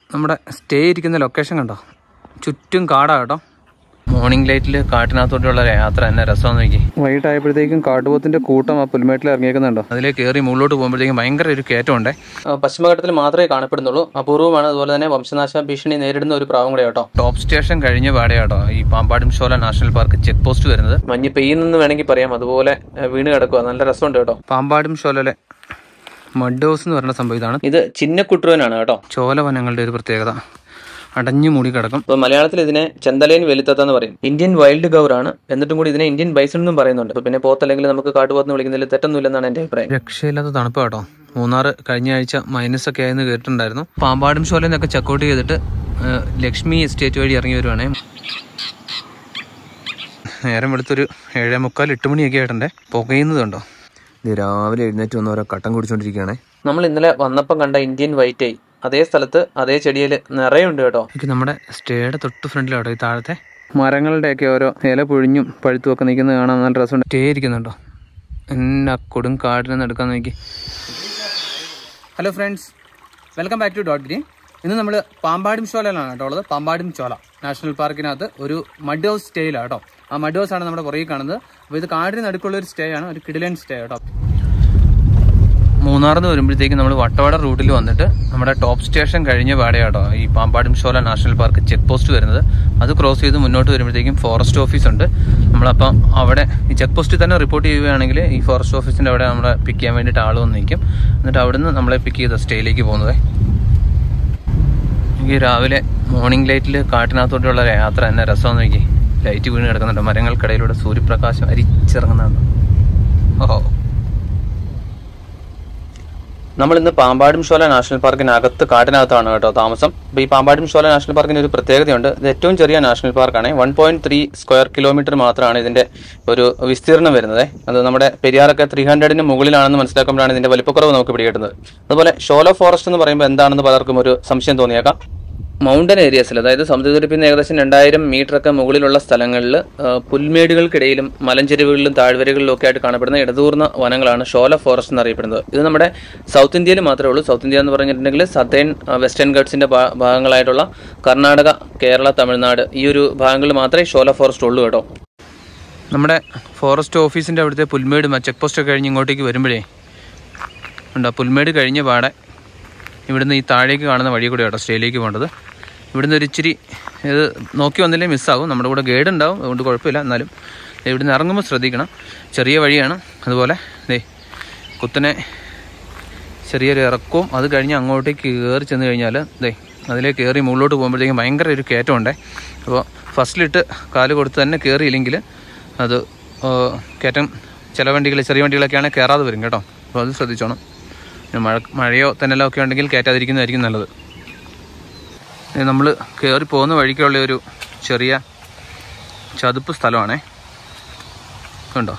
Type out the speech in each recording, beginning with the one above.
നമ്മുടെ സ്റ്റേ ഇരിക്കുന്ന ലൊക്കേഷൻ കണ്ടോ ചുറ്റും കാടാ കേട്ടോ മോർണിംഗ് ലൈറ്റിൽ കാട്ടിനകത്തോട്ടുള്ള യാത്ര തന്നെ രസമെന്ന് നോക്കി വൈകിട്ടായപ്പോഴത്തേക്കും കാട്ടുപോത്തിന്റെ കൂട്ടം ആ പുൽമേട്ടിൽ ഇറങ്ങിയേക്കുന്നുണ്ടോ അതിലേക്ക് കയറി മുകളിലോട്ട് പോകുമ്പോഴത്തേക്കും ഭയങ്കര ഒരു കയറ്റമുണ്ട് പശ്ചിമഘട്ടത്തിൽ മാത്രമേ കാണപ്പെടുന്നുള്ളൂ അപൂർവമാണ് അതുപോലെ തന്നെ വംശനാശ ഭീഷണി നേരിടുന്ന ഒരു പ്രാവും കൂടെ കേട്ടോ ടോപ്പ് സ്റ്റേഷൻ കഴിഞ്ഞ പാടെ കേട്ടോ ഈ Pambadum Shola national park check post വരുന്നത് മഞ്ഞ് പെയ്യുന്നെന്ന് വേണമെങ്കിൽ പറയാം അതുപോലെ ഏഹ്, വീണ് കിടക്കുക നല്ല രസമുണ്ട് കേട്ടോ പാമ്പാടും ഷോലയിലെ മഡ് ഹൗസ് എന്ന് പറയുന്ന സംഭവം ഇതാണ് ഇത് ചിന്നക്കുട്ടുവനാണ് കേട്ടോ ചോലവനങ്ങളുടെ ഒരു പ്രത്യേകത അടഞ്ഞു മൂടി കിടക്കും ഇപ്പൊ മലയാളത്തിൽ ഇതിനെ ചെന്തലേൻ വെലുത്തത്ത എന്ന് പറയും ഇന്ത്യൻ വൈൽഡ് ഗൗർ ആണ് എന്നിട്ടും കൂടി ഇതിനെ ഇന്ത്യൻ ബൈസൺ എന്നും പറയുന്നുണ്ട് അപ്പൊ പിന്നെ പോത്തല്ലെങ്കിൽ നമുക്ക് കാട്ടുപോത്ത് വിളിക്കുന്നതിൽ തെറ്റൊന്നുമില്ലെന്നാണ് എന്റെ അഭിപ്രായം രക്ഷയില്ലാത്ത തണുപ്പ് കേട്ടോ മൂന്നാർ കഴിഞ്ഞ ആഴ്ച മൈനസ് ഒക്കെ ആയെന്ന് കേട്ടിട്ടുണ്ടായിരുന്നു പാമ്പാടും ഷോലയിൽ നിന്നൊക്കെ ചെക്കൗട്ട് ചെയ്തിട്ട് ഏഹ്, ലക്ഷ്മി എസ്റ്റേറ്റ് വഴി ഇറങ്ങി വരുവാണേ നേരം വെളുത്തൊരു ഏഴേ മുക്കാൽ എട്ട് മണിയൊക്കെ ആയിട്ടുണ്ടേ പുകയുന്നതുണ്ടോ ഇത് രാവിലെ എഴുന്നേറ്റ് വന്ന് ഓരോ കട്ടം കുടിച്ചോണ്ടിരിക്കുകയാണേ നമ്മൾ ഇന്നലെ വന്നപ്പം കണ്ട ഇന്ത്യൻ വൈറ്റ് ഐ അതേ സ്ഥലത്ത് അതേ ചെടിയിൽ നിറയുണ്ട് കേട്ടോ നമ്മുടെ സ്റ്റേയുടെ തൊട്ട് ഫ്രണ്ടിലാട്ടോ ഈ താഴത്തെ മരങ്ങളുടെയൊക്കെ ഓരോ ഇല പൊഴിഞ്ഞും പഴുത്തും ഒക്കെ നിൽക്കുന്നത് കാണാൻ നല്ല രസമുണ്ട് സ്റ്റേ ഇരിക്കുന്നുണ്ടോ എന്നാ കൊടും കാടിനെ എടുക്കാൻ നോക്കി hello friends welcome back to dot green ഇന്ന് നമ്മൾ പാമ്പാടും ചോലയിലാണ് കേട്ടോ ഉള്ളത് പാമ്പാടും ചോല നാഷണൽ പാർക്കിനകത്ത് ഒരു മഡ് ഹൗസ് സ്റ്റേയിലാണ് കേട്ടോ ആ മഡ് ഹൗസ് ആണ് നമ്മുടെ പുറകെ കാണുന്നത് അപ്പോൾ ഇത് കാടിന് നടുക്കുള്ള ഒരു സ്റ്റേ ആണ് ഒരു കിടിലൻ സ്റ്റേ കേട്ടോ മൂന്നാറിൽ നിന്ന് വരുമ്പോഴത്തേക്ക് നമ്മൾ വട്ടവട റൂട്ടിൽ വന്നിട്ട് നമ്മുടെ ടോപ്പ് സ്റ്റേഷൻ കഴിഞ്ഞ പാടെ കേട്ടോ ഈ Pambadum Shola national park check post വരുന്നത് അത് ക്രോസ് ചെയ്ത് മുന്നോട്ട് വരുമ്പോഴത്തേക്കും ഫോറസ്റ്റ് ഓഫീസ് ഉണ്ട് നമ്മളപ്പം അവിടെ ഈ ചെക്ക് പോസ്റ്റിൽ തന്നെ റിപ്പോർട്ട് ചെയ്യുകയാണെങ്കിൽ ഈ ഫോറസ്റ്റ് ഓഫീസിൻ്റെ അവിടെ നമ്മളെ പിക്ക് ചെയ്യാൻ വേണ്ടിയിട്ട് ആൾ വന്ന് നിൽക്കും എന്നിട്ട് അവിടുന്ന് നമ്മളെ പിക്ക് ചെയ്ത സ്റ്റേയിലേക്ക് പോകുന്നത് എനിക്ക് രാവിലെ മോർണിംഗ് ലൈറ്റിൽ കാട്ടിനകത്തോട്ടുള്ള യാത്ര തന്നെ രസമെന്ന് നോക്കി ലൈറ്റ് വീണ് കിടക്കുന്നുണ്ട് മരങ്ങൾക്കിടയിലൂടെ സൂര്യപ്രകാശം അരിച്ചിറങ്ങുന്നതാണ് ഓഹോ നമ്മൾ ഇന്ന് പാമ്പാടും ഷോല നാഷണൽ പാർക്കിനകത്ത് കാട്ടിനകത്താണ് കേട്ടോ താമസം അപ്പോൾ ഈ പാമ്പാടും ഷോല നാഷണൽ പാർക്കിന് ഒരു പ്രത്യേകതയുണ്ട് ഇത് ഏറ്റവും ചെറിയ നാഷണൽ പാർക്കാണ് one point three square kilometre മാത്രമാണ് ഇതിന്റെ ഒരു വിസ്തീർണം വരുന്നത് അത് നമ്മുടെ പെരിയാറൊക്കെ ത്രീ ഹൺഡ്രഡിന് മുകളിലാണെന്ന് മനസ്സിലാക്കുമ്പോഴാണ് ഇതിന്റെ വലിപ്പക്കുറവ് നമുക്ക് പിടികിട്ടുന്നത് അതുപോലെ ഷോലോ ഫോറസ്റ്റ് എന്ന് പറയുമ്പോൾ എന്താണെന്ന് പലർക്കും ഒരു സംശയം തോന്നിയേക്കാം മൗണ്ടൻ ഏരിയസിൽ അതായത് സമുദ്രനിരപ്പിൽ നിന്ന് ഏകദേശം രണ്ടായിരം മീറ്റർ ഒക്കെ മുകളിലുള്ള സ്ഥലങ്ങളിൽ പുൽമേടുകൾക്കിടയിലും മലഞ്ചെരുവുകളിലും താഴ്വരകളിലും ഒക്കെ ആയിട്ട് കാണപ്പെടുന്ന ഇടതൂർന്ന വനങ്ങളാണ് ഷോല ഫോറസ്റ്റ് എന്നറിയപ്പെടുന്നത് ഇത് നമ്മുടെ സൗത്ത് ഇന്ത്യയിൽ മാത്രമേ ഉള്ളൂ സൗത്ത് ഇന്ത്യ എന്ന് പറഞ്ഞിട്ടുണ്ടെങ്കിൽ സതേൺ വെസ്റ്റേൺ ഗഡ്സിന്റെ ഭാ- ഭാഗങ്ങളായിട്ടുള്ള കർണാടക കേരള തമിഴ്നാട് ഈ ഒരു ഭാഗങ്ങളിൽ മാത്രമേ ഷോല ഫോറസ്റ്റ് ഉള്ളൂ കേട്ടോ നമ്മുടെ ഫോറസ്റ്റ് ഓഫീസിൻ്റെ അവിടുത്തെ പുൽമേട് ചെക്ക് പോസ്റ്റ് ഒക്കെ കഴിഞ്ഞ് ഇങ്ങോട്ടേക്ക് വരുമ്പോഴേ ഉണ്ട് പുൽമേട് കഴിഞ്ഞ പാടെ ഇവിടുന്ന് ഈ താഴേക്ക് കാണുന്ന വഴി കൂടെ കേട്ടോ സ്റ്റേയിലേക്ക് പോകേണ്ടത് ഇവിടുന്ന് ഒരു ഇച്ചിരി ഇത് നോക്കി വന്നില്ലേ മിസ്സാവും നമ്മുടെ കൂടെ ഗൈഡ് ഉണ്ടാവും അതുകൊണ്ട് കുഴപ്പമില്ല എന്നാലും ദേ ഇവിടുന്ന് ഇറങ്ങുമ്പോൾ ശ്രദ്ധിക്കണം ചെറിയ വഴിയാണ് അതുപോലെ ദേ കുത്തനെ ചെറിയൊരു ഇറക്കവും അത് കഴിഞ്ഞ് അങ്ങോട്ടേക്ക് കയറി ചെന്ന് കഴിഞ്ഞാൽ ദേ അതിലേക്ക് കയറി മുകളിലോട്ട് പോകുമ്പോഴത്തേക്കും ഭയങ്കര ഒരു കയറ്റമുണ്ടേ അപ്പോൾ ഫസ്റ്റിലിട്ട് കാല് കൊടുത്ത് തന്നെ കയറിയില്ലെങ്കിൽ അത് ആ, കയറ്റം ചില വണ്ടികൾ ചെറിയ വണ്ടികളൊക്കെയാണെങ്കിൽ കയറാതെ വരും കേട്ടോ അപ്പോൾ അത് ശ്രദ്ധിച്ചോണം പിന്നെ മഴ മഴയോ തെന്നലോ ഒക്കെ ഉണ്ടെങ്കിൽ കയറ്റാതിരിക്കുന്നതായിരിക്കും നല്ലത് നമ്മൾ കയറി പോകുന്ന വഴിക്കുള്ള ഒരു ചെറിയ ചതുപ്പ് സ്ഥലമാണേ കണ്ടോ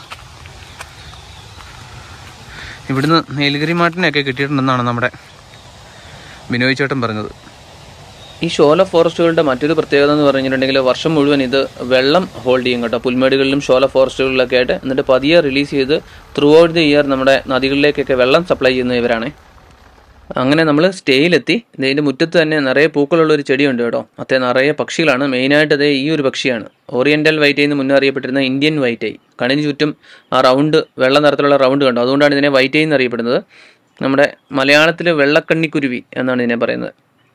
ഇവിടുന്ന് നീലഗിരി മാട്ടിനെയൊക്കെ കിട്ടിയിട്ടുണ്ടെന്നാണ് നമ്മുടെ ബിനോയ് ചേട്ടൻ പറഞ്ഞത് ഈ ഷോല ഫോറസ്റ്റുകളുടെ മറ്റൊരു പ്രത്യേകത എന്ന് പറഞ്ഞിട്ടുണ്ടെങ്കിൽ വർഷം മുഴുവൻ ഇത് വെള്ളം ഹോൾഡ് ചെയ്യും കേട്ടോ പുൽമേടുകളിലും ഷോല ഫോറസ്റ്റുകളിലൊക്കെ ആയിട്ട് എന്നിട്ട് പതിയെ റിലീസ് ചെയ്ത് ത്രൂ ഔട്ട് ദി ഇയർ നമ്മുടെ നദികളിലേക്കൊക്കെ വെള്ളം സപ്ലൈ ചെയ്യുന്ന ഇവരാണ് അങ്ങനെ നമ്മൾ സ്റ്റേയിലെത്തി ഇതിൻ്റെ മുറ്റത്ത് തന്നെ നിറയെ പൂക്കളുള്ള ഒരു ചെടിയുണ്ട് കേട്ടോ അത്തേ നിറയെ പക്ഷികളാണ് മെയിനായിട്ട് അതേ ഈ ഒരു പക്ഷിയാണ് ഓറിയന്റൽ വൈറ്റ് എന്ന് മുന്നേ അറിയപ്പെട്ടിരുന്ന ഇന്ത്യൻ വൈറ്റ് ഐ കണ്ണിന് ചുറ്റും ആ റൗണ്ട് വെള്ള നിറത്തിലുള്ള റൗണ്ട് കണ്ടോ അതുകൊണ്ടാണ് ഇതിനെ വൈറ്റ് ഐ എന്ന് അറിയപ്പെടുന്നത് നമ്മുടെ മലയാളത്തിൽ വെള്ളക്കണ്ണിക്കുരുവി എന്നാണ് ഇതിനെ പറയുന്നത്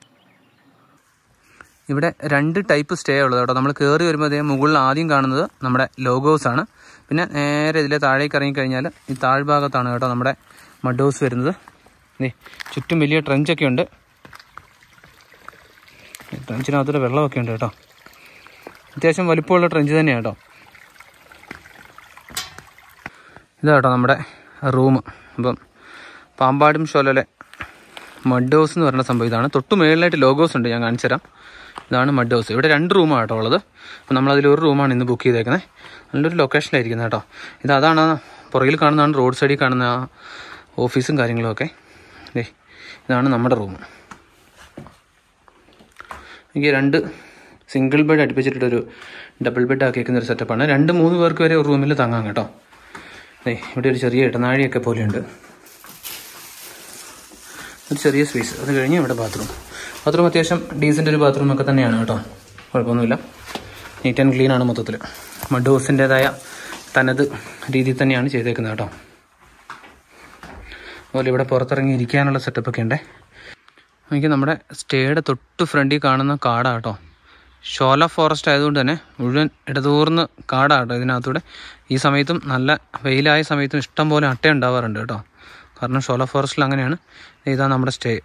ഇവിടെ രണ്ട് ടൈപ്പ് സ്റ്റേ ഉള്ളത് കേട്ടോ നമ്മൾ കയറി വരുമ്പോൾ അതേ മുകളിൽ ആദ്യം കാണുന്നത് നമ്മുടെ ലോഗോസ് ആണ് പിന്നെ നേരെ ഇതിലെ താഴേക്ക് ഇറങ്ങിക്കഴിഞ്ഞാൽ ഈ താഴ്ഭാഗത്താണ് കേട്ടോ നമ്മുടെ മഡ് ഹൗസ് വരുന്നത് ദേ ചുറ്റും വലിയ ട്രെഞ്ചൊക്കെ ഉണ്ട് ട്രെഞ്ചിനകത്തൊരു വെള്ളമൊക്കെ ഉണ്ട് കേട്ടോ അത്യാവശ്യം വലിപ്പമുള്ള ട്രെഞ്ച് തന്നെയാണ് കേട്ടോ ഇതാ കേട്ടോ നമ്മുടെ റൂം അപ്പം പാമ്പാടും ഷോലയിലെ മഡ് ഹൗസ് എന്ന് പറയുന്ന സംഭവം ഇതാണ് തൊട്ട് മുകളിലായിട്ട് ലോഗോസ് ഉണ്ട് ഞാൻ കാണിച്ചു തരാം ഇതാണ് മഡ് ഹൗസ് ഇവിടെ രണ്ട് റൂമാണ് കേട്ടോ ഉള്ളത് അപ്പോൾ നമ്മളതിൽ ഒരു റൂമാണ് ഇന്ന് ബുക്ക് ചെയ്തേക്കുന്നത് നല്ലൊരു ലൊക്കേഷനിലായിരിക്കുന്നത് കേട്ടോ ഇത് അതാണ് പുറകിൽ കാണുന്നതാണ് റോഡ് സൈഡിൽ കാണുന്ന ആ ഓഫീസും കാര്യങ്ങളും ഒക്കെ ദേ ഇതാണ് നമ്മുടെ റൂം എനിക്ക് രണ്ട് സിംഗിൾ ബെഡ് അടുപ്പിച്ചിട്ടൊരു ഡബിൾ ബെഡ് ആക്കിയേക്കുന്ന ഒരു സെറ്റപ്പാണ് രണ്ട് മൂന്ന് പേർക്ക് വരെ ഒരു റൂമിൽ തങ്ങാം കേട്ടോ ദേ ഇവിടെ ഒരു ചെറിയ ഇടനാഴിയൊക്കെ പോലെയുണ്ട് ഒരു ചെറിയ സ്പേസ് അത് കഴിഞ്ഞ് ഇവിടെ ബാത്റൂം ബാത്റൂം അത്യാവശ്യം ഡീസൻ്റ് ഒരു ബാത്റൂം ഒക്കെ തന്നെയാണ് കേട്ടോ കുഴപ്പമൊന്നുമില്ല നീറ്റ് ആൻഡ് ക്ലീൻ ആണ് മൊത്തത്തിൽ മഡ് ഹൗസിൻ്റെതായ തനത് രീതിയിൽ തന്നെയാണ് ചെയ്തേക്കുന്നത് കേട്ടോ അതുപോലെ ഇവിടെ പുറത്തിറങ്ങി ഇരിക്കാനുള്ള സെറ്റപ്പ് ഒക്കെ ഉണ്ടേ എനിക്ക് നമ്മുടെ സ്റ്റേയുടെ തൊട്ട് ഫ്രണ്ടിൽ കാണുന്ന കാടാണ് കേട്ടോ ഷോല ഫോറസ്റ്റ് ആയതുകൊണ്ട് തന്നെ മുഴുവൻ ഇടതൂർന്ന് കാടാണ് കേട്ടോ ഇതിനകത്തൂടെ ഈ സമയത്തും നല്ല വെയിലായ സമയത്തും ഇഷ്ടം പോലെ അട്ട ഉണ്ടാവാറുണ്ട് കേട്ടോ കാരണം ഷോല ഫോറസ്റ്റിൽ അങ്ങനെയാണ് ഇതാ നമ്മുടെ സ്റ്റേ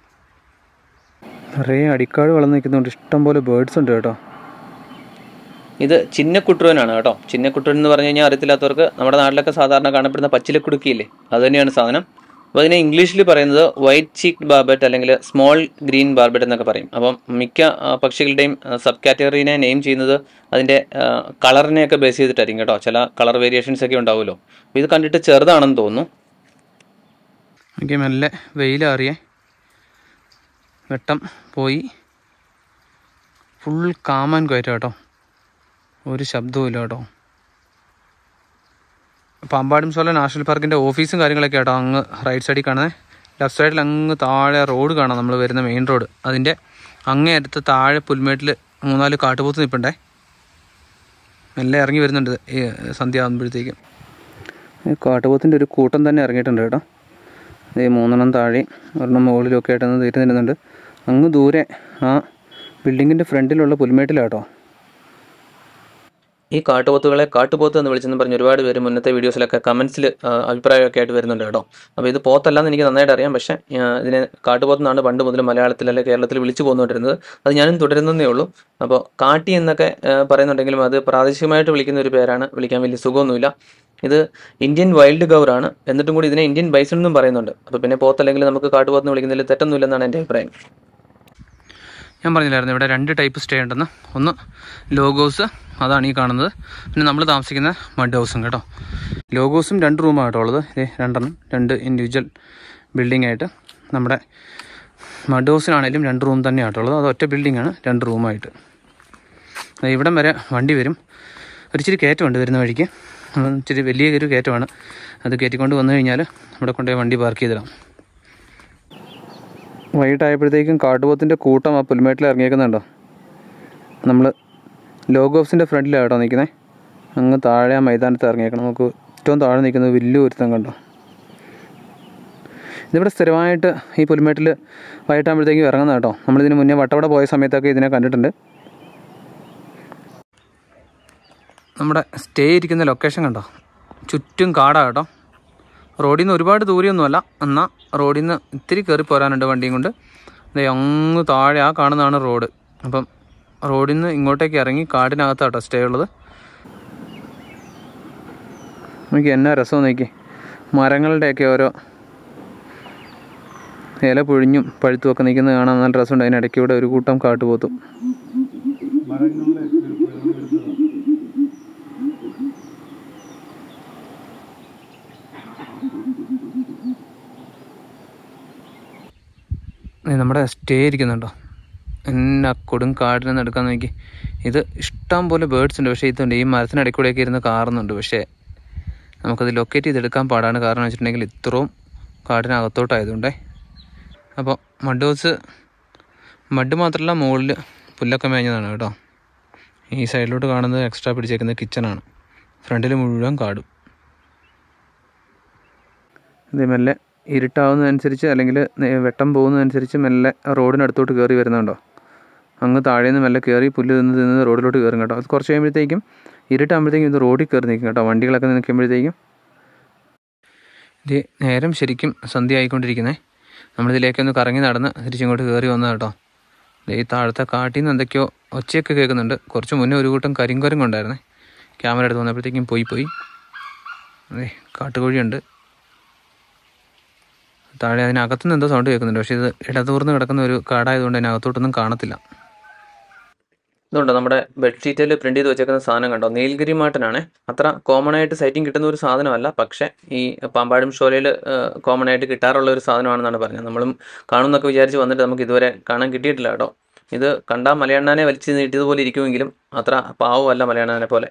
നിറയെ അടിക്കാട് വളർന്നു നിൽക്കുന്നുണ്ട് ഇഷ്ടം പോലെ ബേർഡ്സ് ഉണ്ട് കേട്ടോ ഇത് ചിന്നക്കുട്ടുവനാണ് കേട്ടോ ചിന്നക്കുട്ടുവൻ എന്ന് പറഞ്ഞു കഴിഞ്ഞാൽ അറിയത്തില്ലാത്തവർക്ക് നമ്മുടെ നാട്ടിലൊക്കെ സാധാരണ കാണപ്പെടുന്ന പച്ചിലക്കുടുക്കിയില്ലേ അത് തന്നെയാണ് സാധനം അപ്പോൾ അതിനെ ഇംഗ്ലീഷിൽ പറയുന്നത് വൈറ്റ് ചീക്ക് ബാർബറ്റ് അല്ലെങ്കിൽ സ്മോൾ ഗ്രീൻ ബാർബറ്റ് എന്നൊക്കെ പറയും അപ്പം മിക്ക ആ, പക്ഷികളുടെയും സബ് കാറ്റഗറീനെ നെയിം ചെയ്യുന്നത് അതിൻ്റെ കളറിനെയൊക്കെ ബേസ് ചെയ്തിട്ടായിരിക്കും കേട്ടോ ചില കളർ വേരിയേഷൻസ് ഒക്കെ ഉണ്ടാവുമല്ലോ അപ്പോൾ ഇത് കണ്ടിട്ട് ചെറുതാണെന്ന് തോന്നുന്നു എനിക്ക് മെല്ലെ വെയിലാറിയേ വെട്ടം പോയി ഫുൾ കാമാൻ കയറ്റം കേട്ടോ ഒരു ശബ്ദവും ഇല്ല കേട്ടോ പാമ്പാടും സോല നാഷണൽ പാർക്കിൻ്റെ ഓഫീസും കാര്യങ്ങളൊക്കെ കേട്ടോ അങ്ങ് റൈറ്റ് സൈഡിൽ കാണുന്നത് ലെഫ്റ്റ് സൈഡിൽ അങ്ങ് താഴെ റോഡ് കാണാം നമ്മൾ വരുന്ന മെയിൻ റോഡ് അതിൻ്റെ അങ്ങേ അടുത്ത് താഴെ പുൽമേട്ടിൽ മൂന്നാല് കാട്ടുപോത്ത് നിൽപ്പുണ്ടേ മെല്ലെ ഇറങ്ങി വരുന്നുണ്ട് ഈ സന്ധ്യ ആകുമ്പോഴത്തേക്കും ഈ കാട്ടുപോത്തിൻ്റെ ഒരു കൂട്ടം തന്നെ ഇറങ്ങിയിട്ടുണ്ട് കേട്ടോ ഈ മൂന്നെണ്ണം താഴെ ഒരെണ്ണം മുകളിലൊക്കെ ആയിട്ടൊന്ന് തീരുന്നു തരുന്നുണ്ട് അങ്ങ് ദൂരെ ആ ബിൽഡിങ്ങിൻ്റെ ഫ്രണ്ടിലുള്ള പുൽമേട്ടിലാട്ടോ ഈ കാട്ടുപോത്തുകളെ കാട്ടുപോത്ത് എന്ന് വിളിച്ചെന്ന് പറഞ്ഞ് ഒരുപാട് പേര് മുന്നത്തെ വീഡിയോസിലൊക്കെ കമൻസിൽ അഭിപ്രായമൊക്കെ ആയിട്ട് വരുന്നുണ്ട് കേട്ടോ അപ്പോൾ ഇത് പോത്തല്ലെന്ന് എനിക്ക് നന്നായിട്ട് അറിയാം പക്ഷേ ആ, ഇതിനെ കാട്ടുപോത്തെന്നാണ് പണ്ട് മുതൽ മലയാളത്തിൽ അല്ലെങ്കിൽ കേരളത്തിൽ വിളിച്ചു പോന്നുകൊണ്ടിരുന്നത് അത് ഞാനും തുടരുന്നതേ ഉള്ളൂ അപ്പോൾ കാട്ടി എന്നൊക്കെ ആ, പറയുന്നുണ്ടെങ്കിലും അത് പ്രാദേശികമായിട്ട് വിളിക്കുന്ന ഒരു പേരാണ് വിളിക്കാൻ വലിയ സുഖമൊന്നുമില്ല ഇത് ഇന്ത്യൻ വൈൽഡ് ഗൗറാണ് എന്നിട്ടും കൂടി ഇതിനെ ഇന്ത്യൻ ബൈസൺ എന്നും പറയുന്നുണ്ട് അപ്പോൾ പിന്നെ പോത്തല്ലെങ്കിൽ നമുക്ക് കാട്ടുപോത്തെന്ന് വിളിക്കുന്നതിൽ തെറ്റൊന്നുമില്ലെന്നാണ് എൻ്റെ അഭിപ്രായം ഞാൻ പറഞ്ഞില്ലായിരുന്നു ഇവിടെ രണ്ട് ടൈപ്പ് സ്റ്റേ ഉണ്ടെന്ന് ഒന്ന് ലോഗോസ് അതാണ് ഈ കാണുന്നത് പിന്നെ നമ്മൾ താമസിക്കുന്ന മഡ് ഹൗസും കേട്ടോ ലോഗോസും രണ്ട് റൂമാണ് കേട്ടോ ഉള്ളത് ഇതേ രണ്ടെണ്ണം രണ്ട് ഇൻഡിവിജ്വൽ ബിൽഡിംഗ് ആയിട്ട് നമ്മുടെ മഡ് ഹൗസിനാണേലും രണ്ട് റൂം തന്നെയാണ് കേട്ടോ ഉള്ളത് അത് ഒറ്റ ബിൽഡിംഗ് ആണ് രണ്ട് റൂമായിട്ട് ദേ ഇവിടം വരെ വണ്ടി വരും ഒരിച്ചിരി കയറ്റമുണ്ട് വരുന്ന വഴിക്ക് അത് ഇച്ചിരി വലിയ ഒരു കയറ്റമാണ് അത് കയറ്റിക്കൊണ്ട് വന്നു കഴിഞ്ഞാൽ ഇവിടെ കൊണ്ടുപോയി വണ്ടി പാർക്ക് ചെയ്തിടാം വൈകിട്ടായപ്പോഴത്തേക്കും കാട്ടുപോത്തിൻ്റെ കൂട്ടം ആ പുൽമേട്ടിൽ ഇറങ്ങിയേക്കുന്നുണ്ടോ നമ്മൾ ലോഗ് ഓഫീസിൻ്റെ ഫ്രണ്ടിലാണ് കേട്ടോ നിൽക്കുന്നത് അങ്ങ് താഴെ ആ മൈതാനത്ത് ഇറങ്ങിയേക്കണം നമുക്ക് ഏറ്റവും താഴെ നിൽക്കുന്നത് വലിയ ഒരുത്തം കണ്ടോ ഇതിവിടെ സ്ഥിരമായിട്ട് ഈ പുൽമേട്ടിൽ വൈകിട്ടാകുമ്പോഴത്തേക്കും ഇറങ്ങുന്ന കേട്ടോ നമ്മളിതിന് മുന്നേ വട്ടവട പോയ സമയത്തൊക്കെ ഇതിനെ കണ്ടിട്ടുണ്ട് നമ്മുടെ സ്റ്റേ ഇരിക്കുന്ന ലൊക്കേഷൻ കണ്ടോ ചുറ്റും കാടാണ് കേട്ടോ റോഡിൽ നിന്ന് ഒരുപാട് ദൂരെയൊന്നുമല്ല എന്നാൽ റോഡിൽ നിന്ന് ഇത്തിരി കയറി പോരാനുണ്ട് വണ്ടിയും കൊണ്ട് ദേ അങ്ങ് താഴെ ആ കാണുന്നതാണ് റോഡ് അപ്പം റോഡിൽ നിന്ന് ഇങ്ങോട്ടേക്ക് ഇറങ്ങി കാടിനകത്താട്ടോ സ്റ്റേ ഉള്ളത് നോക്കി എന്നാ രസം നോക്കി മരങ്ങളുടെയൊക്കെ ഓരോ ഇല പൊഴിഞ്ഞും പഴുത്തുമൊക്കെ നിൽക്കുന്നത് കാണാൻ നല്ല രസമുണ്ട് അതിനിടയ്ക്ക് ഇവിടെ ഒരു കൂട്ടം കാട്ടുപോത്തും ദേ നമ്മുടെ സ്റ്റേ ഇരിക്കുന്നുണ്ടോ എന്നാ കൊടും കാടിനെ എടുക്കാൻ നോക്കി ഇത് ഇഷ്ടം പോലെ ബേർഡ്സ് ഉണ്ട് പക്ഷേ ഇതുണ്ട് ഈ മരത്തിനിടയ്ക്ക് കൂടെയൊക്കെ ഇരുന്ന് കാറുന്നുണ്ട് പക്ഷേ നമുക്കത് ലൊക്കേറ്റ് ചെയ്തെടുക്കാൻ പാടാണ് കാരണം വെച്ചിട്ടുണ്ടെങ്കിൽ ഇത്രയും കാടിനകത്തോട്ടായതുകൊണ്ടേ അപ്പോൾ മഡ് ഹൗസ് മഡ് മാത്രമല്ല മുകളിൽ പുല്ലൊക്കെ മേഞ്ഞതാണ് കേട്ടോ ഈ സൈഡിലോട്ട് കാണുന്നത് എക്സ്ട്രാ പിടിച്ചേക്കുന്ന കിച്ചണാണ് ഫ്രണ്ടിൽ മുഴുവൻ കാടും ഇത് മെല്ലെ ഇരുട്ടാവുന്നതനുസരിച്ച് അല്ലെങ്കിൽ നേ- വെട്ടം പോകുന്നതനുസരിച്ച് മെല്ലെ റോഡിനടുത്തോട്ട് കയറി വരുന്നുണ്ടോ അങ്ങ് താഴെ നിന്ന് മെല്ലെ കയറി പുല്ല് തിന്ന് തിന്ന് റോഡിലോട്ട് കയറും കേട്ടോ അത് കുറച്ച് കഴിയുമ്പോഴത്തേക്കും ഇരുട്ടാകുമ്പോഴത്തേക്കും ഇത് റോഡിൽ കയറി നിൽക്കും കേട്ടോ വണ്ടികളൊക്കെ നിൽക്കുമ്പോഴത്തേക്കും ഇത് നേരം ശരിക്കും സന്ധ്യ ആയിക്കൊണ്ടിരിക്കുന്നേ നമ്മളിതിലേക്കൊന്ന് കറങ്ങി നടന്ന് തിരിച്ചിങ്ങോട്ട് കയറി വന്നത് കേട്ടോ ദേ ഈ താഴത്തെ കാട്ടിൽ നിന്ന് എന്തൊക്കെയോ ഒച്ചയൊക്കെ കേൾക്കുന്നുണ്ട് കുറച്ച് മുന്നേ ഒരു കൂട്ടം കരിങ്കുരങ്ങുണ്ടായിരുന്നേ ക്യാമറ എടുത്ത് വന്നപ്പോഴത്തേക്കും പോയി പോയി അതെ കാട്ടുകോഴിയുണ്ട് താഴെ അതിനകത്തുനിന്ന് എന്തോ സൗണ്ട് കേൾക്കുന്നുണ്ട് പക്ഷേ ഇത് ഇടതൂർന്ന് കിടക്കുന്ന ഒരു കാടായതുകൊണ്ട് അതിനകത്തോട്ടൊന്നും കാണത്തില്ല ഇതുണ്ട് നമ്മുടെ ബെഡ്ഷീറ്റിൽ പ്രിന്റ് ചെയ്ത് വെച്ചേക്കുന്ന സാധനം കണ്ടോ നീൽഗിരി മാട്ടനാണ് അത്ര കോമൺ ആയിട്ട് സൈറ്റിംഗ് കിട്ടുന്ന ഒരു സാധനമല്ല പക്ഷേ ഈ പാമ്പാടും ഷോലയിൽ കോമൺ ആയിട്ട് കിട്ടാറുള്ള ഒരു സാധനമാണെന്നാണ് പറഞ്ഞത് നമ്മളും കാണുമെന്നൊക്കെ വിചാരിച്ച് വന്നിട്ട് നമുക്ക് ഇതുവരെ കാണാൻ കിട്ടിയിട്ടില്ല കേട്ടോ ഇത് കണ്ടാൽ മലയണ്ണാനെ വലിച്ചു നീട്ടിയതുപോലെ ഇരിക്കുമെങ്കിലും അത്ര പാവമല്ല മലയണ്ണാനെ പോലെ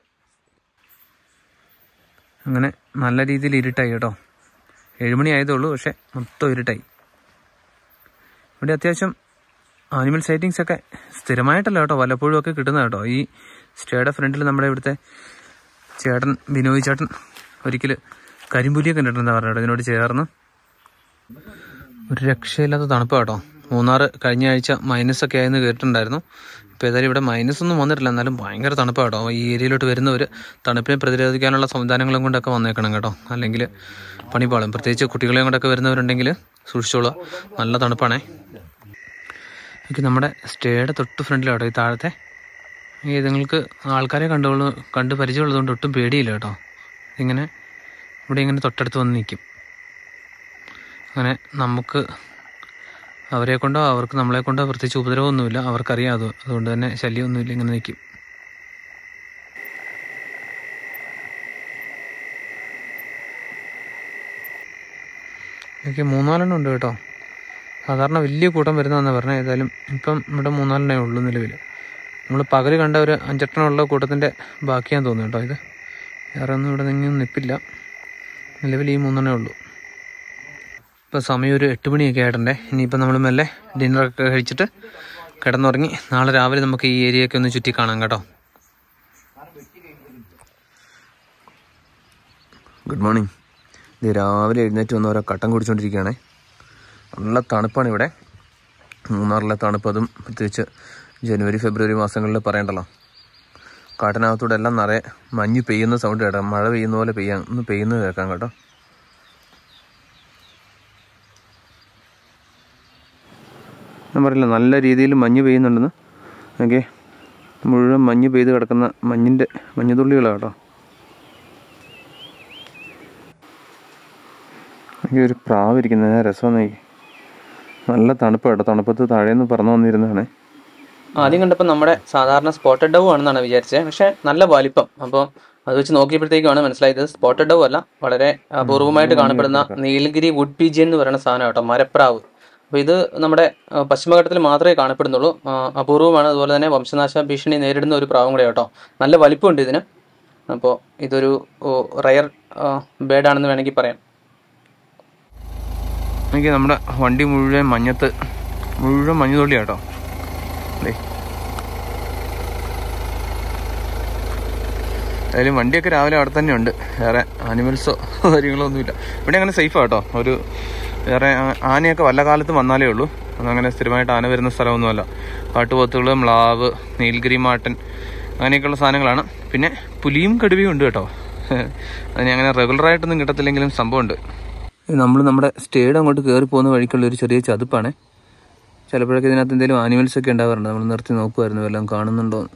അങ്ങനെ നല്ല രീതിയിൽ ഇരുട്ടായി കേട്ടോ ഏഴുമണി ആയതേ ഉള്ളൂ പക്ഷേ മൊത്തം ഇരുട്ടായി ഇവിടെ അത്യാവശ്യം ആനിമൽ സൈറ്റിങ്സ് ഒക്കെ സ്ഥിരമായിട്ടല്ല കേട്ടോ വല്ലപ്പോഴും ഒക്കെ കിട്ടുന്ന കേട്ടോ ഈ സ്റ്റേയുടെ ഫ്രണ്ടിൽ നമ്മുടെ ഇവിടുത്തെ ചേട്ടൻ ബിനോയ് ചേട്ടൻ ഒരിക്കൽ കരിമ്പുലിയൊക്കെ കണ്ടിട്ടുണ്ടെന്ന് പറഞ്ഞു കേട്ടോ ഇതിനോട് ചേർന്ന് ഒരു രക്ഷയില്ലാത്ത തണുപ്പ് കേട്ടോ മൂന്നാർ കഴിഞ്ഞ ആഴ്ച മൈനസ് ഒക്കെ ആയെന്ന് കേട്ടിട്ടുണ്ടായിരുന്നു ഇപ്പോൾ ഏതായാലും ഇവിടെ മൈനസ് ഒന്നും വന്നിട്ടില്ല എന്നാലും ഭയങ്കര തണുപ്പ് കേട്ടോ ഈ ഏരിയയിലോട്ട് വരുന്നവർ തണുപ്പിനെ പ്രതിരോധിക്കാനുള്ള സംവിധാനങ്ങളും കൊണ്ടൊക്കെ വന്നേക്കണം കേട്ടോ അല്ലെങ്കിൽ പണിപാളും പ്രത്യേകിച്ച് കുട്ടികളെയും കൊണ്ടൊക്കെ വരുന്നവരുണ്ടെങ്കിൽ സൂക്ഷിച്ചോളുക നല്ല തണുപ്പാണേ എനിക്ക് നമ്മുടെ സ്റ്റേയുടെ തൊട്ട് ഫ്രണ്ടിലാട്ടോ ഈ താഴത്തെ ഈ നിങ്ങൾക്ക് ആൾക്കാരെ കണ്ടുകൊള്ളു കണ്ട് പരിചയമുള്ളതുകൊണ്ട് ഒട്ടും പേടിയില്ല കേട്ടോ ഇങ്ങനെ ഇവിടെ ഇങ്ങനെ തൊട്ടടുത്ത് വന്ന് നിൽക്കും അങ്ങനെ നമുക്ക് അവരെ കൊണ്ടോ അവർക്ക് നമ്മളെ കൊണ്ടോ പ്രത്യേകിച്ച് ഉപദ്രവമൊന്നുമില്ല അവർക്കറിയാം അത് അതുകൊണ്ട് തന്നെ ശല്യമൊന്നുമില്ല ഇങ്ങനെ നിൽക്കും എനിക്ക് മൂന്നാലെണ്ണം ഉണ്ട് കേട്ടോ സാധാരണ വലിയ കൂട്ടം വരുന്നതെന്നാണ് പറഞ്ഞത് ഏതായാലും ഇപ്പം ഇവിടെ മൂന്നാലെണ്ണേ ഉള്ളൂ നിലവിൽ നമ്മൾ പകൽ കണ്ട ഒരു അഞ്ചെട്ടെണ്ണമുള്ള കൂട്ടത്തിൻ്റെ ബാക്കിയാന്ന് തോന്നുന്നു കേട്ടോ ഇത് വേറെ ഒന്നും ഇവിടെ നിന്നും നിൽപ്പില്ല നിലവിൽ ഈ മൂന്നെണ്ണേ ഉള്ളൂ ഇപ്പോൾ സമയം ഒരു എട്ട് മണിയൊക്കെ ആയിട്ടുണ്ടേ ഇനിയിപ്പോൾ നമ്മൾ മെല്ലെ ഡിന്നറൊക്കെ കഴിച്ചിട്ട് കിടന്നുറങ്ങി നാളെ രാവിലെ നമുക്ക് ഈ ഏരിയയൊക്കെ ഒന്ന് ചുറ്റി കാണാം കേട്ടോ ഗുഡ് മോർണിംഗ് ഇത് രാവിലെ എഴുന്നേറ്റ് വന്ന് ഓരോ കട്ടൻ കുടിച്ചുകൊണ്ടിരിക്കുകയാണേ നല്ല തണുപ്പാണ് ഇവിടെ മൂന്നാറിലെ തണുപ്പ് അതും പ്രത്യേകിച്ച് ജനുവരി ഫെബ്രുവരി മാസങ്ങളിൽ പറയണ്ടല്ലോ കാട്ടിനകത്തൂടെ എല്ലാം നിറയെ മഞ്ഞ് പെയ്യുന്ന സൗണ്ട് കേട്ടോ മഴ പെയ്യുന്ന പോലെ പെയ്യാൻ ഒന്ന് പെയ്യുന്നത് കേൾക്കാം കേട്ടോ ഞാൻ പറയില്ല നല്ല രീതിയിൽ മഞ്ഞ് പെയ്യുന്നുണ്ടെന്ന് ഓക്കെ മുഴുവൻ മഞ്ഞ് പെയ്ത് കിടക്കുന്ന മഞ്ഞിൻ്റെ മഞ്ഞുതുള്ളികളാണ് കേട്ടോ എനിക്ക് ഒരു പ്രാവ് ഇരിക്കുന്നത് രസം നോക്കി നല്ല തണുപ്പ് കേട്ടോ തണുപ്പത്ത് താഴേന്ന് പറന്നു വന്നിരുന്നതാണ് ആദ്യം കണ്ടപ്പോൾ നമ്മുടെ സാധാരണ സ്പോട്ടഡ് ഡവ് ആണെന്നാണ് വിചാരിച്ചത് പക്ഷേ നല്ല വലിപ്പം അപ്പോൾ അത് വെച്ച് നോക്കിയപ്പോഴത്തേക്കാണ് മനസ്സിലായത് സ്പോട്ടഡ് ഡവ് അല്ല വളരെ അപൂർവമായിട്ട് കാണപ്പെടുന്ന നീലഗിരി വുഡ് പീജിയൻ എന്ന് പറയുന്ന സാധനം കേട്ടോ മരപ്രാവ് അപ്പോൾ ഇത് നമ്മുടെ ആ, പശ്ചിമഘട്ടത്തിൽ മാത്രമേ കാണപ്പെടുന്നുള്ളൂ ആ, അപൂർവമാണ് അതുപോലെ തന്നെ വംശനാശ ഭീഷണി നേരിടുന്ന ഒരു പ്രാവും കൂടെ കേട്ടോ നല്ല വലിപ്പമുണ്ട് ഇതിന് അപ്പോൾ ഇതൊരു റയർ ബേഡാണെന്ന് വേണമെങ്കിൽ പറയാം എനിക്ക് നമ്മുടെ വണ്ടി മുഴുവൻ മഞ്ഞത്ത് മുഴുവൻ മഞ്ഞ് തുള്ളി കേട്ടോ ദേ. ഏതായാലും വണ്ടിയൊക്കെ രാവിലെ അവിടെ തന്നെ ഉണ്ട് വേറെ ആനിമൽസോ കാര്യങ്ങളോ ഒന്നുമില്ല ഇവിടെ അങ്ങനെ സേഫാണ് കേട്ടോ ഒരു വേറെ ആ- ആനയൊക്കെ വല്ല കാലത്ത് വന്നാലേ ഉള്ളൂ അതങ്ങനെ സ്ഥിരമായിട്ട് ആന വരുന്ന സ്ഥലമൊന്നുമല്ല കാട്ടുപോത്തുകൾ മ്ലാവ് നീൽഗിരി മാട്ടൻ അങ്ങനെയൊക്കെയുള്ള സാധനങ്ങളാണ് പിന്നെ പുലിയും കടുവയും ഉണ്ട് കേട്ടോ അതിന് അങ്ങനെ റെഗുലറായിട്ടൊന്നും കിട്ടത്തില്ലെങ്കിലും സംഭവമുണ്ട് നമ്മൾ നമ്മുടെ സ്റ്റേഡ് അങ്ങോട്ട് കയറി പോകുന്ന വഴിക്കുള്ള ഒരു ചെറിയ ചതുപ്പാണ് ചിലപ്പോഴൊക്കെ ഇതിനകത്ത് എന്തെങ്കിലും ആനിമൽസ് ഒക്കെ ഉണ്ടാവാറുണ്ട് നമ്മൾ നിർത്തി നോക്കുമായിരുന്നു വല്ലതും കാണുന്നുണ്ടോ എന്ന്.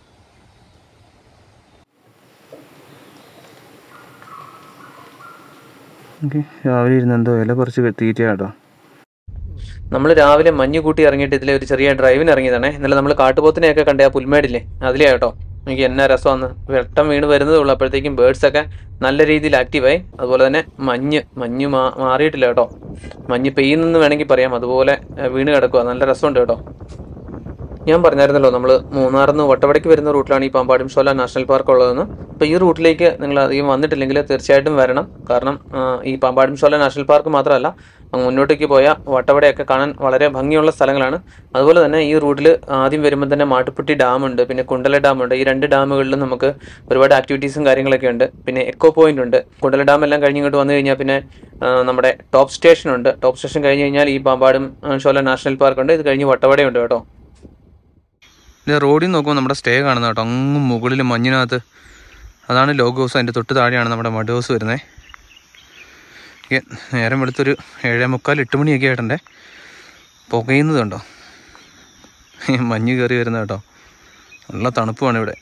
ഓക്കെ രാവിലെ ഇരുന്ന് എന്തോ ഇല പറിച്ച് തീറ്റ കേട്ടോ നമ്മൾ രാവിലെ മഞ്ഞ് കൂട്ടി ഇറങ്ങിയിട്ട് ഇതിലെ ഒരു ചെറിയ ഡ്രൈവിന് ഇറങ്ങിയതാണേ ഇന്നലെ നമ്മൾ കാട്ടുപോത്തിനെയൊക്കെ കണ്ട ആ പുൽമേടില്ലേ അതിലേ കേട്ടോ എനിക്ക് എന്നാ രസമാണ് വെട്ടം വീണ് വരുന്നതേ ഉള്ളൂ അപ്പോഴത്തേക്കും ബേർഡ്സ് ഒക്കെ നല്ല രീതിയിൽ ആക്റ്റീവായി അതുപോലെ തന്നെ മഞ്ഞ് മഞ്ഞ് മാ മാറിയിട്ടില്ല കേട്ടോ മഞ്ഞ് പെയ്യുന്നെന്ന് വേണമെങ്കിൽ പറയാം അതുപോലെ ഏഹ്, വീണ് കിടക്കുക നല്ല രസമുണ്ട് കേട്ടോ ഞാൻ പറഞ്ഞായിരുന്നല്ലോ നമ്മൾ മൂന്നാറിൽ നിന്ന് വട്ടവടയ്ക്ക് വരുന്ന റൂട്ടിലാണ് ഈ പാമ്പാടും ഷോല നാഷണൽ പാർക്ക് ഉള്ളതെന്ന് അപ്പോൾ ഈ റൂട്ടിലേക്ക് നിങ്ങൾ അധികം വന്നിട്ടില്ലെങ്കിൽ തീർച്ചയായിട്ടും വരണം കാരണം ആ, ഈ പാമ്പാടും ഷോല നാഷണൽ പാർക്ക് മാത്രമല്ല അങ്ങ് മുന്നോട്ടേക്ക് പോയ വട്ടവടയൊക്കെ കാണാൻ വളരെ ഭംഗിയുള്ള സ്ഥലങ്ങളാണ് അതുപോലെ തന്നെ ഈ റൂട്ടിൽ ആദ്യം വരുമ്പോൾ തന്നെ മാട്ടുപ്പെട്ടി ഡാമുണ്ട് പിന്നെ കുണ്ടല ഡാമുണ്ട് ഈ രണ്ട് ഡാമുകളിലും നമുക്ക് ഒരുപാട് ആക്ടിവിറ്റീസും കാര്യങ്ങളൊക്കെ ഉണ്ട് പിന്നെ എക്കോ പോയിന്റ് ഉണ്ട് കുണ്ടല ഡാം എല്ലാം കഴിഞ്ഞ് ഇങ്ങോട്ട് വന്നു കഴിഞ്ഞാൽ പിന്നെ ആ, നമ്മുടെ ടോപ്പ് സ്റ്റേഷൻ ഉണ്ട് ടോപ്പ് സ്റ്റേഷൻ കഴിഞ്ഞ് കഴിഞ്ഞാൽ ഈ പാമ്പാടും ആ, ഷോല നാഷണൽ പാർക്ക് ഉണ്ട് ഇത് കഴിഞ്ഞ് വട്ടവടയുണ്ട് കേട്ടോ ഇത് റോഡിൽ നോക്കുമ്പോൾ നമ്മുടെ സ്റ്റേ കാണുന്നത് കേട്ടോ അങ്ങ് മുകളിൽ മഞ്ഞിനകത്ത് അതാണ് ലോഗ് ഹൗസ് അതിൻ്റെ തൊട്ട് താഴെയാണ് നമ്മുടെ മഡ് ഹൗസ് വരുന്നത് ഓക്കെ നേരം വെളുത്തൊരു ഏഴേ മുക്കാൽ എട്ട് മണിയൊക്കെ ആയിട്ടുണ്ടേ പുകയുന്നത് കണ്ടോ മഞ്ഞ് കയറി വരുന്നത് കേട്ടോ നല്ല തണുപ്പുമാണ് ഇവിടെ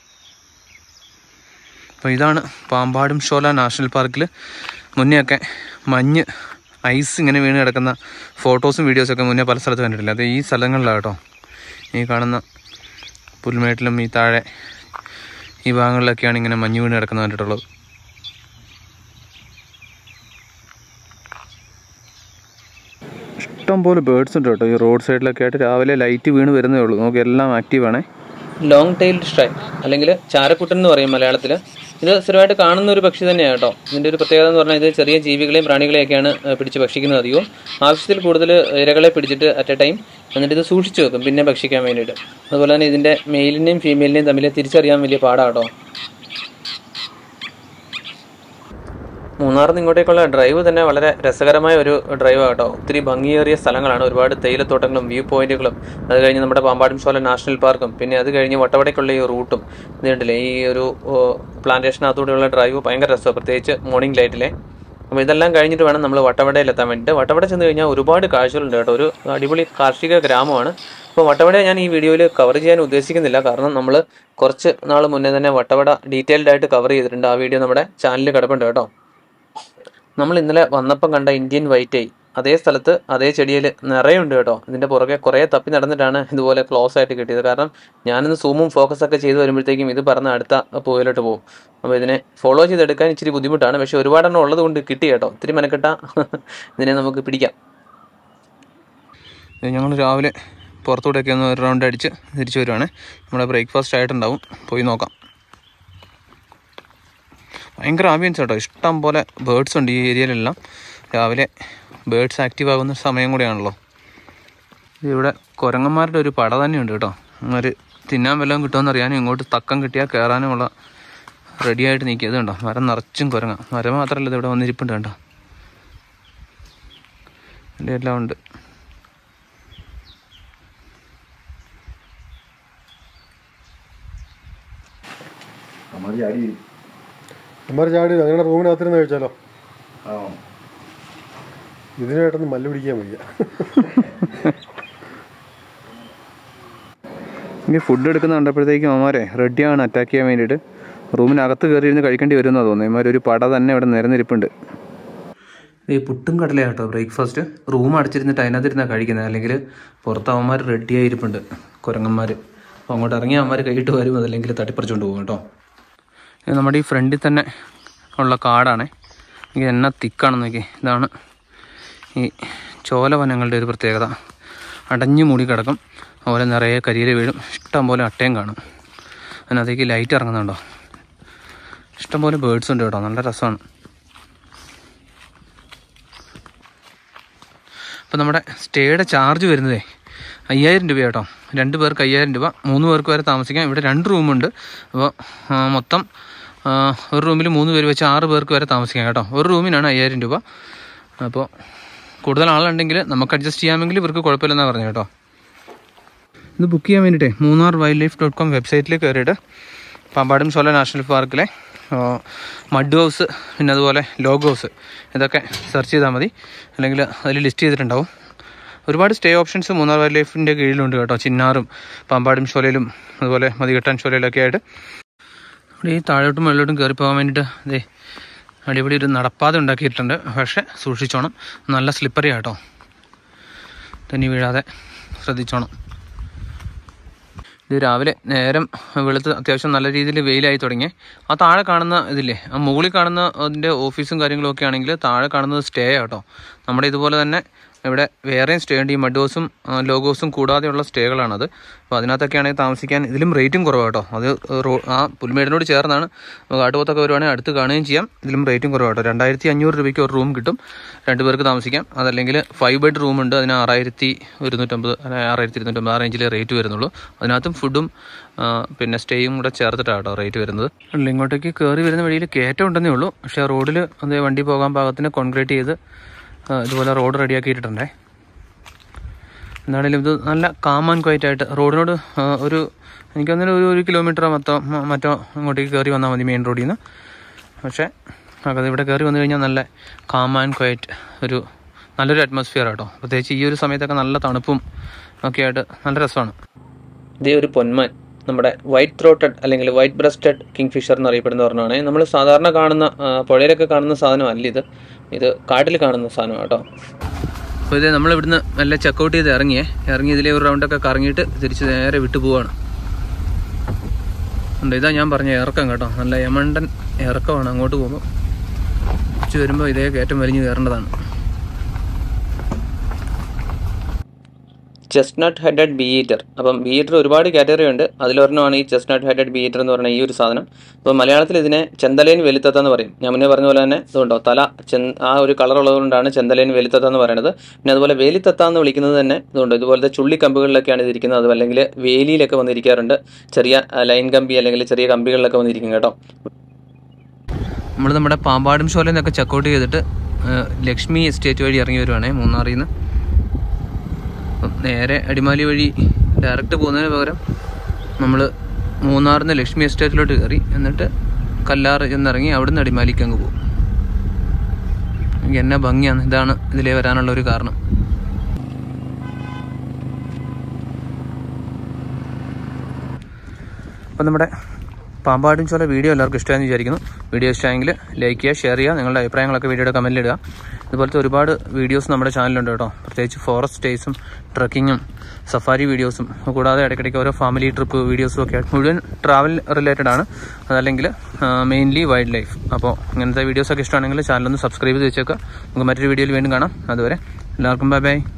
അപ്പോൾ ഇതാണ് പാമ്പാടും ഷോല നാഷണൽ പാർക്കിൽ മുന്നെയൊക്കെ മഞ്ഞ് ഐസ് ഇങ്ങനെ വീണ് കിടക്കുന്ന ഫോട്ടോസും വീഡിയോസൊക്കെ മുന്നേ പല സ്ഥലത്ത് കണ്ടിട്ടില്ല അത് ഈ സ്ഥലങ്ങളിലാണ് കേട്ടോ ഈ കാണുന്ന പുൽമേട്ടിലും ഈ താഴെ ഈ ഭാഗങ്ങളിലൊക്കെയാണ് ഇങ്ങനെ മഞ്ഞ് വീണ് കിടക്കുന്നത് കണ്ടിട്ടുള്ളത് ഇഷ്ടം പോലെ ബേർഡ്സ് ഉണ്ട് കേട്ടോ ഈ റോഡ് സൈഡിലൊക്കെ ആയിട്ട് രാവിലെ ലൈറ്റ് വീണ് വരുന്നേ ഉള്ളൂ നമുക്ക് എല്ലാം ആക്റ്റീവാണേ ലോങ് ടൈൽഡ് സ്ട്രൈ അല്ലെങ്കിൽ ചാരക്കുട്ടൻ എന്ന് പറയും മലയാളത്തിൽ ഇത് സ്ഥിരമായിട്ട് കാണുന്ന ഒരു പക്ഷി തന്നെയാണ് കേട്ടോ ഇതിൻ്റെ ഒരു പ്രത്യേകത എന്ന് പറഞ്ഞാൽ ഇത് ചെറിയ ജീവികളെയും പ്രാണികളെയൊക്കെയാണ് ഏഹ്, പിടിച്ച് ഭക്ഷിക്കുന്നത് അധികവും ആവശ്യത്തിൽ കൂടുതൽ ഇരകളെ പിടിച്ചിട്ട് അറ്റ് എ ടൈം എന്നിട്ട് ഇത് സൂക്ഷിച്ചു വെക്കും പിന്നെ ഭക്ഷിക്കാൻ വേണ്ടിയിട്ട് അതുപോലെ തന്നെ ഇതിൻ്റെ മെയിലിനെയും ഫീമെയിലിനെയും തമ്മിൽ തിരിച്ചറിയാൻ വലിയ പാടാട്ടോ മൂന്നാറിൽ നിന്ന് ഇങ്ങോട്ടേക്കുള്ള ഡ്രൈവ് തന്നെ വളരെ രസകരമായ ഒരു ഡ്രൈവ് ആട്ടോ ഒത്തിരി ഭംഗിയേറിയ സ്ഥലങ്ങളാണ് ഒരുപാട് തേയിലത്തോട്ടങ്ങളും വ്യൂ പോയിന്റുകളും അത് കഴിഞ്ഞ് നമ്മുടെ പാമ്പാടും ചോല നാഷണൽ പാർക്കും പിന്നെ അത് കഴിഞ്ഞ് വട്ടവടയ്ക്കുള്ള ഈ റൂട്ടും ഇത് കണ്ടില്ലേ ഈ ഒരു പ്ലാന്റേഷനകത്തൂടെയുള്ള ഡ്രൈവ് ഭയങ്കര രസമാണ് പ്രത്യേകിച്ച് മോർണിംഗ് ലൈറ്റിലെ അപ്പോൾ ഇതെല്ലാം കഴിഞ്ഞിട്ട് വേണം നമ്മൾ വട്ടവടയിൽ എത്താൻ വേണ്ടിയിട്ട് വട്ടവട ചെന്ന് കഴിഞ്ഞാൽ ഒരുപാട് കാഴ്ചകളുണ്ട് കേട്ടോ ഒരു അടിപൊളി കാർഷിക ഗ്രാമമാണ് അപ്പോൾ വട്ടവട ഞാൻ ഈ വീഡിയോയിൽ കവർ ചെയ്യാൻ ഉദ്ദേശിക്കുന്നില്ല കാരണം നമ്മൾ കുറച്ച് നാൾ മുന്നേ തന്നെ വട്ടവട ഡീറ്റെയിൽഡ് ആയിട്ട് കവർ ചെയ്തിട്ടുണ്ട് ആ വീഡിയോ നമ്മുടെ ചാനലിൽ കിടപ്പുണ്ട് കേട്ടോ നമ്മൾ ഇന്നലെ വന്നപ്പം കണ്ട ഇന്ത്യൻ വൈറ്റ് ഐ അതേ സ്ഥലത്ത് അതേ ചെടിയിൽ നിറയുണ്ട് കേട്ടോ ഇതിന്റെ പുറകെ കുറേ തപ്പി നടന്നിട്ടാണ് ഇതുപോലെ ക്ലോസ് ആയിട്ട് കിട്ടിയത് കാരണം ഞാനിന്ന് സൂമും ഫോക്കസ് ഒക്കെ ചെയ്ത് വരുമ്പോഴത്തേക്കും ഇത് പറഞ്ഞ അടുത്ത പൂവിലോട്ട് പോകും അപ്പോൾ ഇതിനെ ഫോളോ ചെയ്തെടുക്കാൻ ഇച്ചിരി ബുദ്ധിമുട്ടാണ് പക്ഷെ ഒരുപാടെണ്ണം ഉള്ളത് കൊണ്ട് കിട്ടി കേട്ടോ ഇത്തിരി മെനക്കെട്ട ഇതിനെ നമുക്ക് പിടിക്കാം ഞങ്ങൾ രാവിലെ പുറത്തൂടെയൊക്കെ ഒന്ന് ഒരു റൗണ്ട് അടിച്ച് തിരിച്ചു വരുവാണ് നമ്മുടെ ബ്രേക്ക്ഫാസ്റ്റ് ആയിട്ടുണ്ടാവും പോയി നോക്കാം ഭയങ്കര ആംബിയൻസ് കേട്ടോ ഇഷ്ടം പോലെ ബേർഡ്സ് ഉണ്ട് ഈ ഏരിയയിലെല്ലാം രാവിലെ ബേർഡ്സ് ആക്റ്റീവ് ആകുന്ന സമയം കൂടിയാണല്ലോ ഇവിടെ കുരങ്ങന്മാരുടെ ഒരു പട തന്നെയുണ്ട് കേട്ടോ ഒരു തിന്നാൻ വല്ലതും കിട്ടുമെന്ന് അറിയാനും ഇങ്ങോട്ട് തക്കം കിട്ടിയാൽ കയറാനുമുള്ള റെഡിയായിട്ട് നിൽക്കുക ഇത് കണ്ടോ മരം നിറച്ചും കുരങ്ങ മരം മാത്രമല്ല ഇത് ഇവിടെ വന്നിരിപ്പുണ്ട് കണ്ടോ എൻ്റെ എല്ലാം ഉണ്ട് നമ്മൾ ചാടി അമ്മ ചാടി അങ്ങനെ റൂമിനകത്തിരുന്ന് കഴിച്ചാലോ ആ ഇതിനായിട്ടൊന്ന് മല്ല് പിടിക്കാൻ വയ്യ ഇനി ഫുഡ് എടുക്കുന്ന കണ്ടപ്പോഴത്തേക്കും അവന്മാരെ റെഡിയാണ് അറ്റാക്ക് ചെയ്യാൻ വേണ്ടിയിട്ട് റൂമിനകത്ത് കയറിയിരുന്ന് കഴിക്കേണ്ടി വരുമെന്നാണ് തോന്നുന്നത് ഇമാർ ഒരു പട തന്നെ ഇവിടെ നിരന്നിരിപ്പുണ്ട് ഈ പുട്ടും കടലയാണ് കേട്ടോ ബ്രേക്ക്ഫാസ്റ്റ് റൂം അടച്ചിരുന്നിട്ട് അതിനകത്തിരുന്നാണ് കഴിക്കുന്നത് അല്ലെങ്കിൽ പുറത്ത് അവന്മാർ റെഡിയായിരിപ്പുണ്ട് കുരങ്ങന്മാർ അപ്പോൾ അങ്ങോട്ട് ഇറങ്ങി അവന്മാർ കൈയിട്ട് വരും അതല്ലെങ്കിൽ തട്ടിപ്പറിച്ചുകൊണ്ട് പോകും കേട്ടോ ഇത് നമ്മുടെ ഈ ഫ്രണ്ടിൽ തന്നെ ഉള്ള കാടാണ് ഇത് എന്നാ തിക്കാണെന്ന് നോക്കി ഇതാണ് ഈ ചോലവനങ്ങളുടെ ഒരു പ്രത്യേകത അടഞ്ഞു മൂടി കിടക്കും അതുപോലെ നിറയെ കരിയില വീഴും ഇഷ്ടം പോലെ അട്ടയും കാണും അതിനകത്തേക്ക് ലൈറ്റ് ഇറങ്ങുന്നുണ്ടോ ഇഷ്ടം പോലെ ബേർഡ്സ് ഉണ്ട് കേട്ടോ നല്ല രസമാണ് അപ്പോൾ നമ്മുടെ സ്റ്റേയുടെ ചാർജ് വരുന്നതേ അയ്യായിരം രൂപ കേട്ടോ രണ്ട് പേർക്ക് അയ്യായിരം രൂപ മൂന്ന് പേർക്ക് വരെ താമസിക്കാം ഇവിടെ രണ്ട് റൂമുണ്ട് അപ്പോൾ ആ, മൊത്തം ആ, ഒരു റൂമിൽ മൂന്ന് പേര് വെച്ച് ആറ് പേർക്ക് വരെ താമസിക്കാം കേട്ടോ ഒരു റൂമിനാണ് അയ്യായിരം രൂപ അപ്പോൾ കൂടുതൽ ആളുണ്ടെങ്കിൽ നമുക്ക് അഡ്ജസ്റ്റ് ചെയ്യാമെങ്കിൽ ഇവർക്ക് കുഴപ്പമില്ലെന്നാണ് പറഞ്ഞത് കേട്ടോ ഇത് ബുക്ക് ചെയ്യാൻ വേണ്ടിയിട്ടേ Munnar wild life dot com വെബ്സൈറ്റിൽ കയറിയിട്ട് പാമ്പാടും ചോല നാഷണൽ പാർക്കിലെ മഡ് ഹൗസ് പിന്നെ അതുപോലെ ലോഗ് ഹൗസ് ഇതൊക്കെ സെർച്ച് ചെയ്താൽ മതി അല്ലെങ്കിൽ അതിൽ ലിസ്റ്റ് ചെയ്തിട്ടുണ്ടാവും ഒരുപാട് സ്റ്റേ ഓപ്ഷൻസ് മൂന്നാർ വൈൽഡ് ലൈഫിൻ്റെ കീഴിലുണ്ട് കേട്ടോ ചിന്നാറും പാമ്പാടും ചോലയിലും അതുപോലെ മതികെട്ടാൻ ചോലയിലൊക്കെ ആയിട്ട് ഇവിടെ ഈ താഴോട്ടും മുകളിലോട്ടും കയറി പോകാൻ വേണ്ടിയിട്ട് അതെ അടിപൊളി ഒരു നടപ്പാത ഉണ്ടാക്കിയിട്ടുണ്ട് പക്ഷേ സൂക്ഷിച്ചോണം നല്ല സ്ലിപ്പറി ആട്ടോ തെന്നി വീഴാതെ ശ്രദ്ധിച്ചോണം ഇത് രാവിലെ നേരം വെളുത്ത് അത്യാവശ്യം നല്ല രീതിയിൽ വെയിലായി തുടങ്ങി ആ താഴെ കാണുന്ന ഇതില്ലേ ആ മുകളിൽ കാണുന്ന അതിൻ്റെ ഓഫീസും കാര്യങ്ങളും ഒക്കെ ആണെങ്കിൽ താഴെ കാണുന്നത് സ്റ്റേ ആട്ടോ നമ്മുടെ ഇതുപോലെ തന്നെ ഇവിടെ വേറെയും സ്റ്റേ ഉണ്ട് ഈ മഡോസും ലോഗോസും കൂടാതെയുള്ള സ്റ്റേകളാണത് അപ്പോൾ അതിനകത്തൊക്കെ ആണെങ്കിൽ താമസിക്കാൻ ഇതിലും റേറ്റും കുറവാണ് കേട്ടോ അത് റോ ആ പുൽമേടിനോട് ചേർന്നാണ് കാട്ടുപോത്തൊക്കെ വരുവാണെങ്കിൽ അടുത്ത് കാണുകയും ചെയ്യാം ഇതിലും റേറ്റും കുറവാണ് കേട്ടോ രണ്ടായിരത്തി അഞ്ഞൂറ് രൂപയ്ക്ക് ഒരു റൂം കിട്ടും രണ്ട് പേർക്ക് താമസിക്കാം അതല്ലെങ്കിൽ ഫൈവ് ബെഡ് റൂം ഉണ്ട് അതിന് ആറായിരത്തി ഒരുന്നൂറ്റമ്പത് അല്ലെ ആറായിരത്തി ഇരുന്നൂറ്റമ്പത് ആ റേഞ്ചിൽ റേറ്റ് വരുന്നുള്ളൂ അതിനകത്തും ഫുഡും ആ, പിന്നെ സ്റ്റേയും കൂടെ ചേർത്തിട്ടാണ് കേട്ടോ റേറ്റ് വരുന്നത് അല്ല, ഇങ്ങോട്ടേക്ക് കയറി വരുന്ന വഴിയിൽ കയറ്റം ഉണ്ടെന്നേ ഉള്ളൂ പക്ഷേ റോഡിൽ അതേ വണ്ടി പോകാൻ പാകത്തിന് കോൺക്രീറ്റ് ചെയ്ത് ആ, ഇതുപോലെ റോഡ് റെഡിയാക്കിയിട്ടുണ്ടേ എന്താണേലും ഇത് നല്ല കാം ആൻഡ് ക്വയറ്റ് ആയിട്ട് റോഡിനോട് ആ, ഒരു എനിക്ക് തോന്നുന്നു ഒരു ഒരു കിലോമീറ്റർ മൊത്തം മ- മറ്റോ ഇങ്ങോട്ടേക്ക് കയറി വന്നാൽ മതി മെയിൻ റോഡിൽ നിന്ന് പക്ഷേ അത് ഇവിടെ കയറി വന്നു കഴിഞ്ഞാൽ നല്ല കാം ആൻഡ് ക്വയറ്റ് ഒരു നല്ലൊരു അറ്റ്മോസ്ഫിയർ ആട്ടോ പ്രത്യേകിച്ച് ഈ ഒരു സമയത്തൊക്കെ നല്ല തണുപ്പും ഒക്കെ ആയിട്ട് നല്ല രസമാണ് ഇതേ ഒരു പൊന്മാൻ നമ്മുടെ വൈറ്റ് ത്രോട്ടഡ് അല്ലെങ്കിൽ വൈറ്റ് ബ്രസ്റ്റഡ് കിങ് ഫിഷർ എന്നറിയപ്പെടുന്ന പറഞ്ഞാണ് നമ്മൾ സാധാരണ കാണുന്ന ആ, പുഴയിലൊക്കെ കാണുന്ന സാധനമല്ല ഇത് ഇത് കാട്ടിൽ കാണുന്ന സാധനമാണ് കേട്ടോ അപ്പോൾ ഇത് നമ്മൾ ഇവിടുന്ന് നല്ല ചെക്കൗട്ട് ചെയ്ത് ഇറങ്ങിയേ ഇറങ്ങി ഇതിലെ ഒരു റൗണ്ടൊക്കെ കറങ്ങിയിട്ട് തിരിച്ച് നേരെ വിട്ടു പോവാണ് ഉണ്ട് ഇതാ ഞാൻ പറഞ്ഞ ഇറക്കം കേട്ടോ നല്ല യമണ്ടൻ ഇറക്കമാണ് അങ്ങോട്ട് പോകുമ്പോൾ തിരിച്ച് വരുമ്പോൾ ഇതേ കയറ്റം വലിഞ്ഞ് കയറേണ്ടതാണ് ചെസ്റ്റ്നട്ട് ഹെഡഡ് ബി ഈറ്റർ അപ്പം ബി ഈറ്റർ ഒരുപാട് കാറ്റഗറി ഉണ്ട് അതിലൊരെണ്ണമാണ് ഈ ചെസ്റ്റ്നട്ട് ഹെഡഡ് ബി ഈറ്റർ എന്ന് പറയുന്ന ഈ ഒരു സാധനം അപ്പോൾ മലയാളത്തിൽ ഇതിനെ ചെന്തലേൻ വെലുത്തത്ത എന്ന് പറയും ഞാൻ മുന്നേ പറഞ്ഞ പോലെ തന്നെ ഇതുണ്ടോ തല ചെ ആ ഒരു കളർ ഉള്ളതുകൊണ്ടാണ് ചെന്തലേൻ വെലുത്തത്ത എന്ന് പറയുന്നത് പിന്നെ അതുപോലെ വേലിത്തത്ത എന്ന് വിളിക്കുന്നത് തന്നെ ഇതുണ്ട് ഇതുപോലത്തെ ചുള്ളിക്കമ്പുകളിലൊക്കെയാണ് ഇതിരിക്കുന്നത് അത് അല്ലെങ്കിൽ വേലിയിലൊക്കെ വന്നിരിക്കാറുണ്ട് ചെറിയ ആ, ലൈൻ കമ്പി അല്ലെങ്കിൽ ചെറിയ കമ്പികളിലൊക്കെ വന്നിരിക്കും കേട്ടോ നമ്മൾ നമ്മുടെ പാമ്പാടും ഷോലയിൽ നിന്നൊക്കെ ചെക്കൗട്ട് ചെയ്തിട്ട് ആ, ലക്ഷ്മി എസ്റ്റേറ്റ് വഴി ഇറങ്ങി വരുവാണേ മൂന്നാറിൽ നിന്ന് അപ്പം നേരെ അടിമാലി വഴി ഡയറക്റ്റ് പോകുന്നതിന് പകരം നമ്മൾ മൂന്നാറിൽ നിന്ന് ലക്ഷ്മി എസ്റ്റേറ്റിലോട്ട് കയറി എന്നിട്ട് കല്ലാറ് ചെന്നിറങ്ങി അവിടുന്ന് അടിമാലിക്ക് അങ്ങ് പോകും എനിക്ക് എന്നാ ഭംഗിയാണ് ഇതാണ് ഇതിലേ വരാനുള്ള ഒരു കാരണം അപ്പം നമ്മുടെ പാമ്പാടും ചോല വീഡിയോ എല്ലാവർക്കും ഇഷ്ടമായെന്ന് വിചാരിക്കുന്നു വീഡിയോ ഇഷ്ടമായെങ്കിൽ ലൈക്ക് ചെയ്യുക ഷെയർ ചെയ്യുക നിങ്ങളുടെ അഭിപ്രായങ്ങളൊക്കെ വീഡിയോയുടെ കമൻറ്റിൽ ഇടുക ഇതുപോലത്തെ ഒരുപാട് വീഡിയോസ് നമ്മുടെ ചാനലിലുണ്ട് കേട്ടോ പ്രത്യേകിച്ച് ഫോറസ്റ്റ് സ്റ്റേസും ട്രക്കിങ്ങും സഫാരി വീഡിയോസും കൂടാതെ ഇടയ്ക്കിടയ്ക്ക് ഓരോ ഫാമിലി ട്രിപ്പ് വീഡിയോസും ഒക്കെ ആയിട്ട് മുഴുവൻ ട്രാവൽ റിലേറ്റഡ് ആണ് അതല്ലെങ്കിൽ മെയിൻലി വൈൽഡ് ലൈഫ് അപ്പോൾ ഇങ്ങനത്തെ വീഡിയോസൊക്കെ ഇഷ്ടമാണെങ്കിൽ ചാനലൊന്ന് സബ്സ്ക്രൈബ് ചെയ്ത് വെച്ചേക്കുക നമുക്ക് മറ്റൊരു വീഡിയോയിൽ വീണ്ടും കാണാം അതുവരെ എല്ലാവർക്കും ബൈ ബൈ